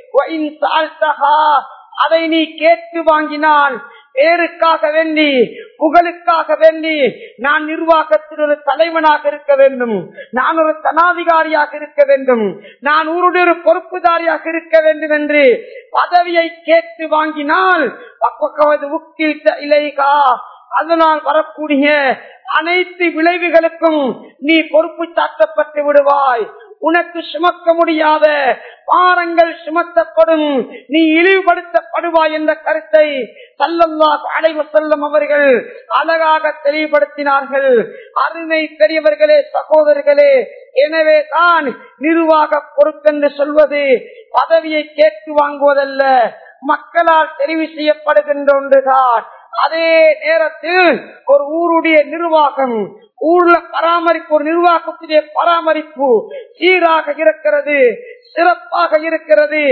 அதை நீ கேட்டு வாங்கினால் பேருக்காக வேண்டி புகழுக்காக வேண்டி நான் நிர்வாகத்தில் ஒரு தலைவனாக இருக்க வேண்டும் நான் ஒரு தனாதிகாரியாக இருக்க வேண்டும் நான் ஊருடைய ஒரு பொறுப்புதாரியாக இருக்க வேண்டும் என்று பதவியை கேட்டு வாங்கினால் இலைகா அதனால் வரக்கூடிய அனைத்து விளைவுகளுக்கும் நீ பொறுப்பு சாட்டப்பட்டு விடுவாய் உனக்கு சுமக்க முடியாத பாரங்கள் சுமத்தப்படும் நீ இழிவுபடுத்தப்படுவாய் என்ற கருத்தை சல்லல்லா அலைவ செல்லும் அவர்கள் அழகாக தெளிவுபடுத்தினார்கள் அருமை பெரியவர்களே சகோதரர்களே எனவே தான் நிர்வாக பொறுப்பென்று சொல்வது பதவியை கேட்டு வாங்குவதல்ல மக்களால் தெரிவு செய்யப்படுகின்ற ஒன்றுதான் அதே நேரத்தில் ஒரு ஊருடைய நிர்வாகம் ஊர்ல பராமரிப்பு ஒரு நிர்வாகத்துடைய பராமரிப்பு சீராக இருக்கிறது சிறப்பாக இருக்கிறது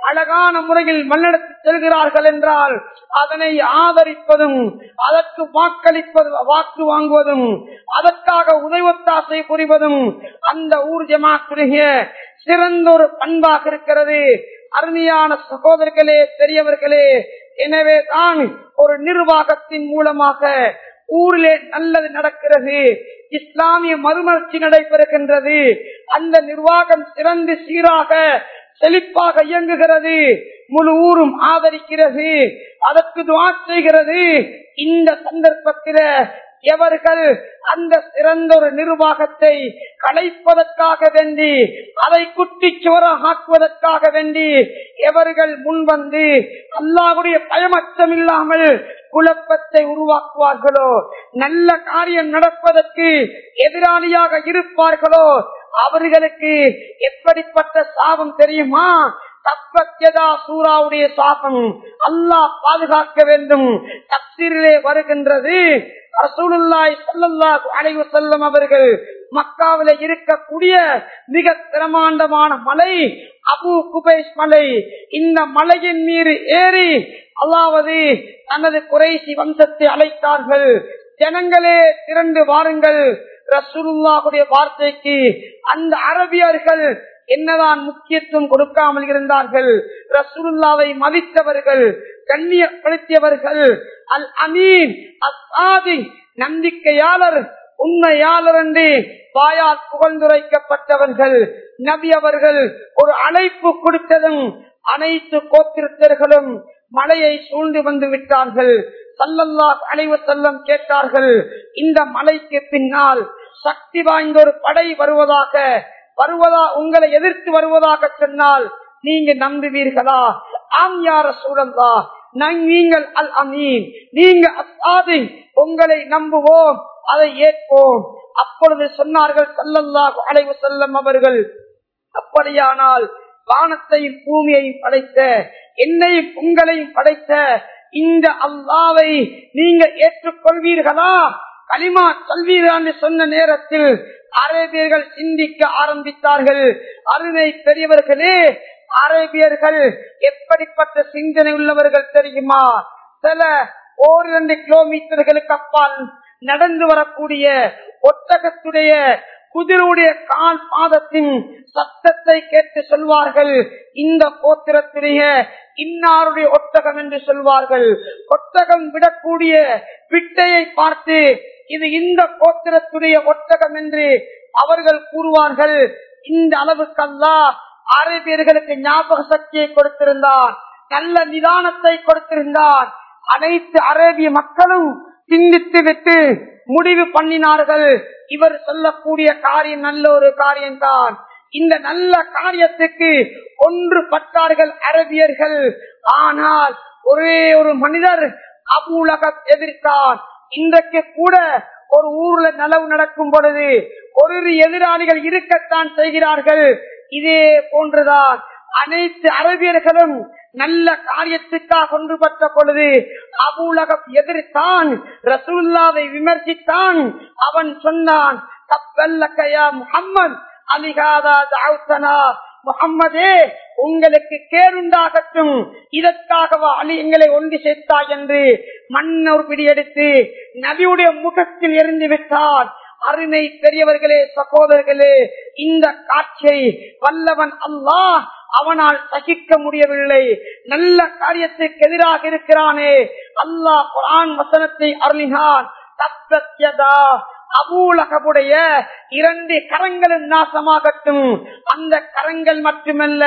அழகான முறையில் மண்ணெடுத்து செல்கிறார்கள் என்றால் அதனை ஆதரிப்பதும் அதற்கு வாக்களிப்பது வாக்கு வாங்குவதும் அதற்காக உதவத்தாசை புரிவதும் அந்த ஊர் ஜமாத்துடைய சிறந்த ஒரு பண்பாக இருக்கிறது அருமையான சகோதரர்களே பெரியவர்களே எனவே தான் ஒரு நிர்வாகத்தின் மூலமாக ஊரிலே நல்லது நடக்கிறது இஸ்லாமிய மறுமலர்ச்சி நடைபெறுகின்றது அந்த நிர்வாகம் சிறந்து சீராக செழிப்பாக இயங்குகிறது முழு ஊரும் ஆதரிக்கிறது அதற்கு துவா செய்கிறது இந்த சந்தர்ப்பத்தில எவர்கள் அந்த சிறந்த ஒரு நிர்வாகத்தை கலைப்பதற்காக வேண்டி அதை குட்டி ஆக்குவதற்காக வேண்டி எவர்கள் முன்வந்து அல்லாவுடைய பயமச்சம் இல்லாமல் குழப்பத்தை உருவாக்குவார்களோ நல்ல காரியம் நடப்பதற்கு எதிராளியாக இருப்பார்களோ அவர்களுக்கு எப்படிப்பட்ட சாபம் தெரியுமா தப்பத்யதா சூறாவுடைய சாபம் அல்லாஹ் பாதுகாக்க வேண்டும் தப்சீரிலே வருகின்றது ரசூலுல்லாய் ஸல்லல்லாஹு அலைஹி வஸல்லம் அவர்கள் மக்காவில இருக்கக்கூடிய மிக பிரமாண்டமான மலை அபு குபைஸ் மலை இந்த மலையின் மீது ஏறி அல்லாவது தனது குறைசி வம்சத்தை அழைத்தார்கள் ஜனங்களே திரண்டு வாருங்கள் ரசூலுல்லாஹுடைய வார்த்தைக்கு அந்த அரபியர்கள் என்னதான் முக்கியத்துவம் கொடுக்காமல் இருந்தார்கள் ரசூலுல்லாவை மதித்தவர்கள் கண்ணியப்படுத்தியவர்கள் அல் அமீன் அசாதி நம்பிக்கையாளர் உண்மையாளர் என்று வாயால் புகழ்ந்துரைக்கப்பட்டவர்கள் நபி அவர்கள் ஒரு அழைப்பு கொடுத்ததும் அனைத்து கோத்திரத்தர்களும் மலையை சூழ்ந்து வந்து விட்டார்கள் சல்லல்லா அலைவ செல்லம் கேட்டார்கள் இந்த மலைக்கு பின்னால் சக்தி வாய்ந்த ஒரு படை வருவதாக வருவதா உங்களை எதிர்த்து வருவதாக சொன்னால் நீங்க நம்புவீர்களா ஆம் யார சூழல்லா நீங்கள் அல் அமீன் நீங்க அசாதி உங்களை நம்புவோம் அதை ஏற்போம் அப்பொழுது சொன்னார்கள் சல்லல்லாஹு அலைவு செல்லம் அவர்கள் அப்படியானால் வானத்தையும் பூமியையும் படைத்த என்னையும் உங்களையும் படைத்த இந்த அல்லாவை நீங்க ஏற்றுக்கொள்வீர்களா களிமா சொல்வீர்கள் சொன்ன நேரத்தில் அரேபியர்கள் சிந்திக்க ஆரம்பித்தார்கள் அருமை பெரியவர்களே அரேபியர்கள் எப்படிப்பட்ட சிந்தனை உள்ளவர்கள் தெரியுமா சில ஓரிரண்டு கிலோமீட்டர்களுக்கு அப்பால் நடந்து வரக்கூடிய ஒட்டகத்துடைய குதிரையுடைய கால் பாதத்தின் சத்தத்தை கேட்டு சொல்வார்கள் இந்த கோத்திரத்துடைய இன்னாருடைய ஒட்டகம் என்று சொல்வார்கள் ஒட்டகம் விடக்கூடிய பிட்டையை பார்த்து இது இந்த கோத்திரத்துடைய ஒட்டகம் என்று அவர்கள் கூறுவார்கள் இந்த அளவுக்கல்லா அரேபியர்களுக்கு ஞாபக சக்தியை கொடுத்திருந்தான் நல்ல நிதானத்தை கொடுத்திருந்தான் அனைத்து அரேபிய மக்களும் சிந்தித்து விட்டு முடிவு பண்ணினார்கள் இவர் சொல்லக்கூடிய காரியம் நல்ல ஒரு காரியம்தான் இந்த நல்ல காரியத்துக்கு ஒன்று பட்டார்கள் அரபியர்கள் ஆனால் ஒரே ஒரு மனிதர் அபூலகம் எதிர்த்தான் இன்றைக்கு கூட ஒரு ஊர்ல நலவு நடக்கும் பொழுது ஒரு எதிராளிகள் இருக்கத்தான் செய்கிறார்கள் இதே போன்றுதான் அனைத்து அரபியர்களும் நல்ல காரியத்துக்காக ஒன்றுபட்ட பொழுது அபூலகம் எதிர்த்தான் ரசூல்லாவை விமர்சித்தான் அவன் சொன்னான் தப்பல்லக்கையா முகம்மது அலிகாதா தாவுத்தனா முகம்மதே உங்களுக்கு கேடுண்டாகட்டும் இதற்காகவா அலி எங்களை ஒன்று சேர்த்தா என்று மன்னொரு பிடியெடுத்து நபியுடைய முகத்தில் எரிந்து விட்டார் அருமை பெரியவர்களே சகோதரர்களே இந்த காட்சியை வல்லவன் அல்லாஹ் அவனால் சகிக்க முடியவில்லை நல்ல காரியத்துக்கு எதிராக இருக்கிறானே அல்லாஹ் குரான் வசனத்தை அருளினான் தப்பத்யதா அபூலகவுடைய இரண்டு கரங்களும் நாசமாகட்டும் அந்த கரங்கள் மட்டுமல்ல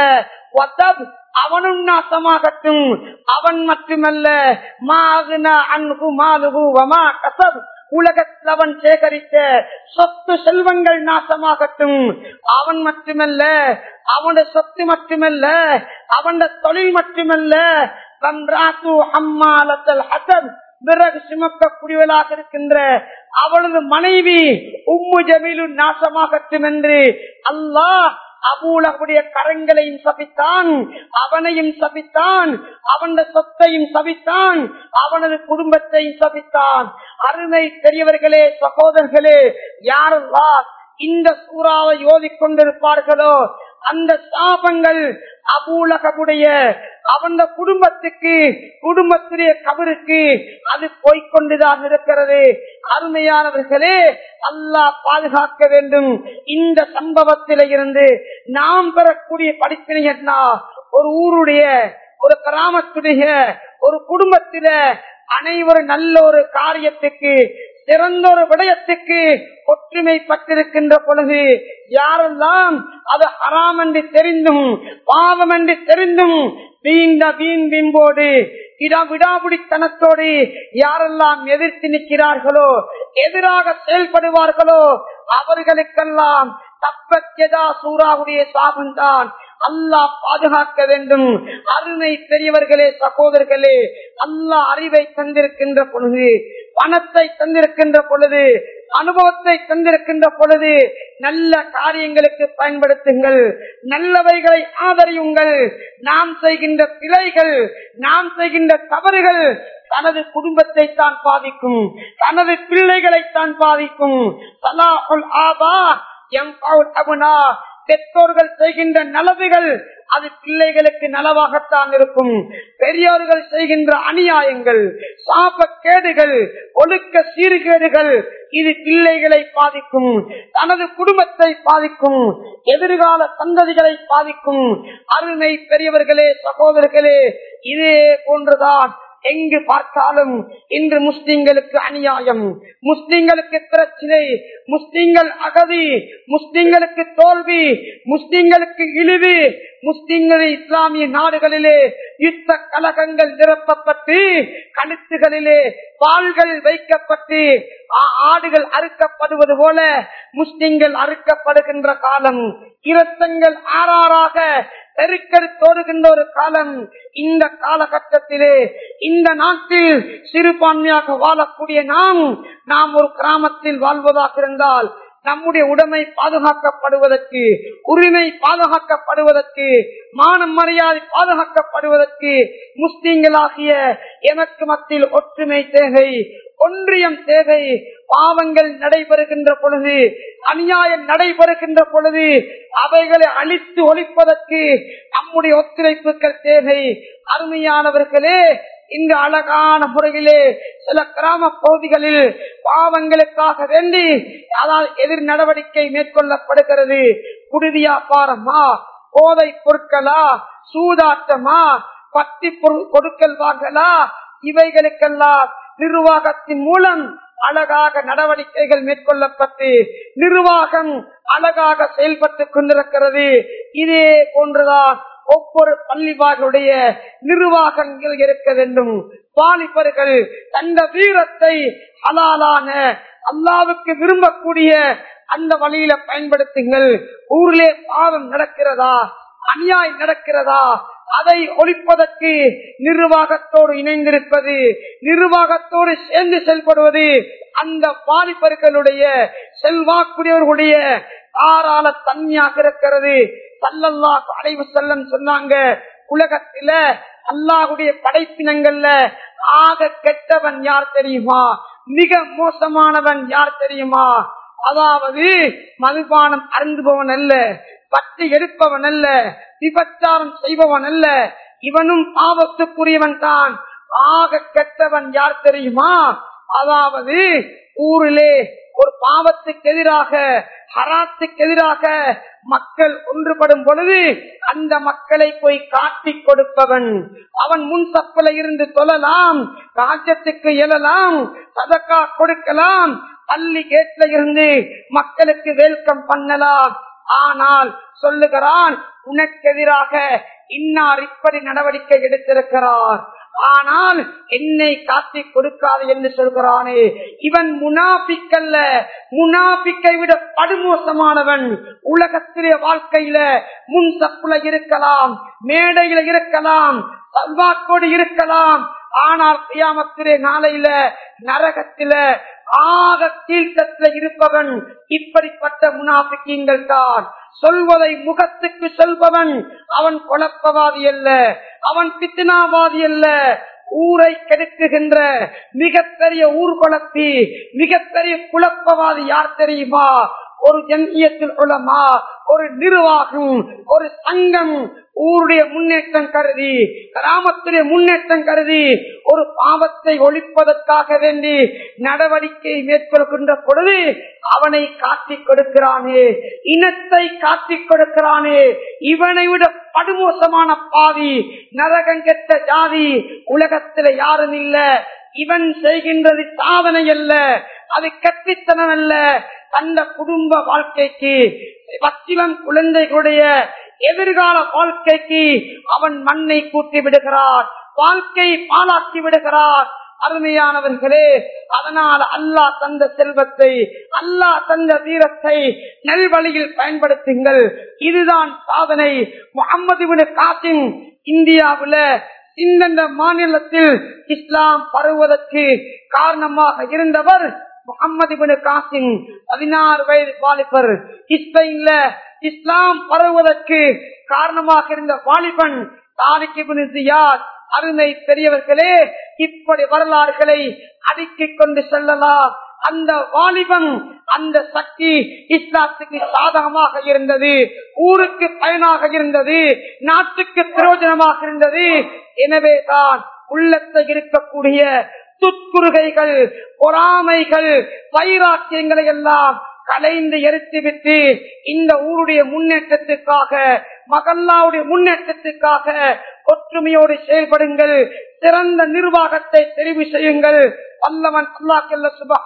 அவனும் நாசமாகட்டும் அவன் மட்டுமல்ல மாகுனா அன்பு மாலுகு வமா கசப் உலகத்தில் அவன் சேகரித்த சொத்து செல்வங்கள் நாசமாகட்டும் அவன் மட்டுமல்ல அவனுடைய சொத்து மட்டுமல்ல அவனுடைய தொழில் மட்டுமல்ல பிறகு சுமக்கக்கூடியவளாக இருக்கின்ற அவளது மனைவி உம்மு ஜமீலு நாசமாகட்டும் என்று அல்லாஹ் அபூலகுடைய கரங்களையும் சபித்தான் அவனையும் சபித்தான் அவனது சொத்தையும் சபித்தான் அவனது குடும்பத்தையும் சபித்தான் அருமை பெரியவர்களே சகோதரர்களே யாரெல்லாம் இந்த சூறாவை ஓதிக் கொண்டிருப்பார்களோ அந்த சாபங்கள் அபூலகமுடைய அவன் குடும்பத்துக்கு குடும்பத்துடைய கபருக்கு அது போய்கொண்டுதான் இருக்கிறது அருமையானவர்களே அல்லாஹ் பாதுகாக்க வேண்டும் இந்த சம்பவத்தில இருந்து நாம் பெறக்கூடிய படிப்பினை என்ன ஒரு ஊருடைய ஒரு கிராமத்துடைய ஒரு குடும்பத்தில அனைவரும் நல்ல ஒரு காரியத்துக்கு சிறந்த ஒரு விடயத்துக்கு ஒற்றுமைப்பட்டிருக்கின்ற பொழுது யாரெல்லாம் அது ஹராம் என்று தெரிந்தும் பாவம் என்று தெரிந்தும் வீண்ட வீண் விம்போடு இடா விடாபுடித்தனத்தோடு யாரெல்லாம் எதிர்த்து நிற்கிறார்களோ எதிராக செயல்படுவார்களோ அவர்களுக்கெல்லாம் தப்பக்கெதா சூறாவுடைய சாபம்தான் அல்லாஹ் பாதுகாக்க வேண்டும் அருமை பெரியவர்களே சகோதரர்களே அல்லாஹ் அறிவை தந்திருக்கின்ற பொழுது பணத்தை தந்திருக்கின்ற பொழுது அனுபவத்தை தந்திருக்கின்ற பொழுது நல்ல காரியங்களுக்கு பயன்படுத்துங்கள் நல்லவைகளை ஆதரியுங்கள் நாம் செய்கின்ற பிழைகள் நாம் செய்கின்ற தவறுகள் தனது குடும்பத்தை தான் பாதிக்கும் தனது பிள்ளைகளை தான் பாதிக்கும் சலாஹுல் ஆபா எம் அபுனா பெற்றோர்கள் செய்கின்ற நலவுகள் அது பிள்ளைகளுக்கு நலவாகத்தான் இருக்கும் பெரியோர்கள் செய்கின்ற அநியாயங்கள் சாபக்கேடுகள் ஒழுக்க சீர்கேடுகள் இது பிள்ளைகளை பாதிக்கும் தனது குடும்பத்தை பாதிக்கும் எதிர்கால சந்ததிகளை பாதிக்கும் அருமை பெரியவர்களே சகோதரர்களே இதே போன்றுதான் எங்கு பார்த்தாலும் இன்று முஸ்லிம்களுக்கு அநியாயம் முஸ்லிம்களுக்கு பிரச்சனை முஸ்லிம்கள் அகதி முஸ்லிம்களுக்கு தோல்வி முஸ்லிம்களுக்கு இழிவு முஸ்லிம்கள் இஸ்லாமிய நாடுகளிலே யுத்த கலகங்கள் நிரப்பப்பட்டு கழுத்துகளிலே பால்கள் வைக்கப்பட்டு ஆடுகள் அறுக்கப்படுவது போல முஸ்லிம்கள் அறுக்கப்படுகின்ற காலம் இரத்தங்கள் ஆறாறாக பெருக்கரு தோறுகின்ற ஒரு காலம் இந்த காலகட்டத்திலே இந்த நாட்டில் சிறுபான்மையாக வாழக்கூடிய நாம் நாம் ஒரு கிராமத்தில் வாழ்வதாக இருந்தால் நம்முடைய உடைமை பாதுகாக்கப்படுவதற்கு உரிமை பாதுகாக்கப்படுவதற்கு மானம் மரியாதை பாதுகாக்கப்படுவதற்கு முஸ்லீம்களாகிய எமக்கு மத்தியில் ஒற்றுமை தேவை ஒன்றியம் தேவை பாவங்கள் நடைபெறுகின்ற பொழுது அநியாயம் நடைபெறுகின்ற பொழுது அவைகளை அழித்து ஒழிப்பதற்கு நம்முடைய ஒத்துழைப்புகள் தேவை அருமையானவர்களே இந்த அழகான முறையிலே சில கிராம பகுதிகளில் பாவங்களுக்காக வேண்டி அதால் எதிர் நடவடிக்கை மேற்கொள்ளப்படுகிறது குருதியா பாரமா போதை பொருட்களா சூதாட்டமா பத்தி கொடுக்கல் வாங்கலா இவைகளுக்கெல்லாம் நிர்வாகத்தின் மூலம் அழகாக நடவடிக்கைகள் மேற்கொள்ளப்பட்டு நிர்வாகம் அழகாக செயல்பட்டுக் கொண்டிருக்கிறது இதே போன்றுதான் ஒவ்வொரு பள்ளிவார்களுடைய நிர்வாகங்கள் இருக்க வேண்டும் வாலிபர்கள் தந்த வீரத்தை அலாலான அல்லாவுக்கு விரும்பக்கூடிய அந்த வழியில பயன்படுத்துங்கள் ஊரிலே பாவம் நடக்கிறதா அநியாயம் நடக்கிறதா அதை ஒழிப்பதற்கு நிர்வாகத்தோடு இணைந்திருப்பது நிர்வாகத்தோடு சேர்ந்து செயல்படுவது அந்த பாலிபர்களுடைய செல்வாக்குடையவர்களுடைய தாராள தன்மையாக இருக்கிறது சல்லல்லா அடைவு செல்லம் சொன்னாங்க உலகத்தில அல்லாஹுடைய படைப்பினங்கள்ல ஆக கெட்டவன் யார் தெரியுமா மிக மோசமானவன் யார் தெரியுமா அதாவது மதுபானம் அருந்துபவன் அல்ல பற்றி எடுப்பவன் அல்ல விபச்சாரம் செய்பவன் அல்ல இவனும் பாவத்துக்குரியவன் தான் ஆக கெட்டவன் யார் தெரியுமா அதாவது ஊரிலே ஒரு பாவத்துக்கு எதிராக ஹராத்துக்கு எதிராக மக்கள் ஒன்றுபடும் பொழுது அந்த மக்களை போய் காட்டி கொடுப்பவன் அவன் முன் சப்பல இருந்து தொழலாம் ராஜ்யத்துக்கு எழலாம் சதக்கா கொடுக்கலாம் பள்ளி கேட்ல இருந்து மக்களுக்கு வெல்கம் பண்ணலாம் ஆனால் சொல்லுகிறான் உனக்கு எதிராக இன்னார் இப்படி நடவடிக்கை எடுத்திருக்கிறார் ஆனால் என்னை காட்டி கொடுக்காது என்று சொல்கிறானே இவன் முனாபிக்கல்ல முனாபிக்கை விட படுமோசமானவன் உலகத்திலே வாழ்க்கையில முன் சப்புல இருக்கலாம் மேடையில இருக்கலாம் செல்வாக்கோடு இருக்கலாம் ஆனால் கியாமத்திலே நாளையில நரகத்தில ஆக கீழ்த்தத்துல இருப்பவன் இப்படிப்பட்ட முனாபிக்கீங்கள் தான் சொல்வதை முகத்துக்கு சொல்பவன் அவன் குழப்பவாதி அல்ல அவன் பித்தினாவாதி அல்ல ஊரை கெடுக்குகின்ற மிகப்பெரிய ஊர் குழப்பி மிகப்பெரிய குழப்பவாதி யார் தெரியுமா ஒரு ஜன்யத்தில் உலமா ஒரு நிர்வாகம் ஒரு சங்கம் ஊருடைய முன்னேற்றம் கருதி கிராமத்துடைய முன்னேற்றம் கருதி ஒரு பாவத்தை ஒழிப்பதற்காக வேண்டி நடவடிக்கை மேற்கொள்கின்ற பொழுது அவனை காட்டிக் கொடுக்கிறானே இனத்தை காட்டிக் கொடுக்கிறானே இவனை விட படுமோசமான பாவி நரகங்கெட்ட ஜாதி உலகத்துல யாரும் இல்ல இவன் செய்கின்றது சாதனை அல்ல அது கட்டித்தனம் அல்ல தந்த குடும்ப வாழ்க்கைக்கு பச்சிலம் குழந்தைகளுடைய எதிர்கால வாழ்க்கைக்கு அவன் மண்ணை கூட்டி விடுகிறான் வாழ்க்கை பாலாக்கி விடுகிறான் அருமையானவர்களே அதனால் அல்லாஹ் தந்த செல்வத்தை அல்லாஹ் தந்த வீரத்தை நல்வழியில் பயன்படுத்துங்கள் இதுதான் சாதனை முகமது காசிம் இந்தியாவுல இந்தந்த மாநிலத்தில் இஸ்லாம் பரவுவதற்கு காரணமாக இருந்தவர் முகமது காசிம் பதினாறு வயது வாலிபர் இஸ்பெயின்ல இஸ்லாம் பரவுவதற்கு காரணமாக இருந்த வாலிபன் தாரிக்கு ஜியாத் அருமை பெரியவர்களே இப்படி வரலாறுகளை அடுக்கிக் கொண்டு செல்லலாம் அந்த வாலிபன் அந்த சக்தி இஸ்லாத்துக்கு சாதகமாக இருந்தது ஊருக்கு பயனாக இருந்தது நாட்டுக்கு பிரயோஜனமாக இருந்தது எனவேதான் உள்ளத்தில் இருக்கக்கூடிய துட்குறுகைகள் பொறாமைகள் வைராக்கியங்களை எல்லாம் கலைந்து எரித்துவிட்டு இந்த ஊருடைய முன்னேற்றத்துக்காக மகல்லாவுடைய முன்னேற்றத்துக்காக ஒற்றுமையோடு செயல்படுங்கள் சிறந்த நிர்வாகத்தை தெரிவு செய்யுங்கள் வல்லவன் அல்லாஹல்ல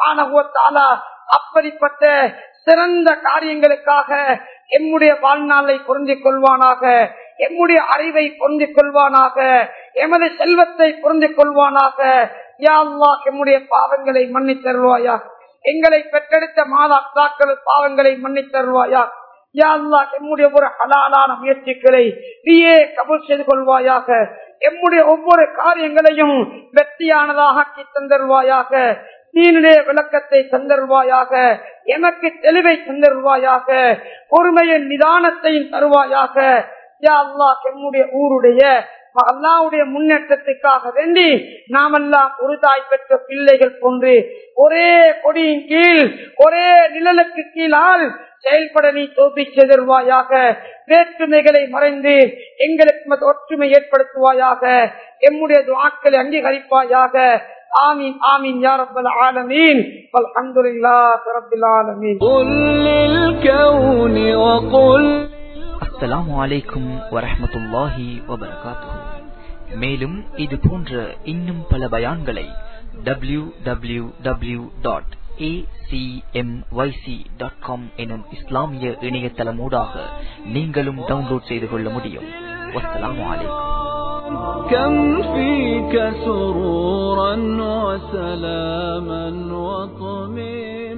சுபகான அப்படிப்பட்ட சிறந்த காரியங்களுக்காக எம்முடைய வாழ்நாளை பொருந்திக் கொள்வானாக எம்முடைய அறிவை பொருந்திக் கொள்வானாக எமது செல்வத்தை பொருந்திக் கொள்வானாக யா அல்லாஹ் எம்முடைய பாவங்களை மன்னித் தருவாயா எங்களை பெற்றெடுத்த மாதாக்கள் பாவங்களை மன்னித் தருவாயா யா அல்லாஹ் எம்முடைய ஒரு ஹலாலான முயற்சிகளை நீயே கபூல் செய்து கொள்வாயாக எம்முடைய ஒவ்வொரு காரியங்களையும் வெற்றியானதாக ஆக்கி தந்தருவாயாக நீனுடைய விளக்கத்தை தந்தருவாயாக எனக்கு தெளிவை தந்தருவாயாக பொறுமையின் நிதானத்தையும் தருவாயாக யா அல்லாஹ் எம்முடைய ஊருடைய அல்லாவுடைய முன்னேற்றத்துக்காக வேண்டி நாமெல்லாம் ஒரு தாய் பெற்ற பிள்ளைகள் போன்று ஒரே கொடியின் கீழ் ஒரே நிழலுக்கு கீழால் செயல்பட நீ தோப்பி செதர்வாயாக வேற்றுமைகளை மறைந்து எங்களுக்கு ஒற்றுமை ஏற்படுத்துவாயாக எம்முடைய துவாக்களை அங்கீகரிப்பாயாக ஆமீன் ஆமீன் யா ரப்பல் ஆலமீன் அல்ஹம்துலில்லாஹி ரப்பில் ஆலமீன் قل للكون وقل அஸ்ஸலாமு அலைக்கும் வரஹ்மத்துல்லாஹி வபரகாத்துஹு மேலும் இது போன்ற இன்னும் பல பயான்களை டபிள்யூ டபிள்யூ டபிள்யூ டாட் எனும் இஸ்லாமிய இணையதளமூடாக நீங்களும் டவுன்லோட் செய்து கொள்ள முடியும் வஸ்ஸலாமு அலைக்கும் كم فيك سرورا وسلاما وطمئنا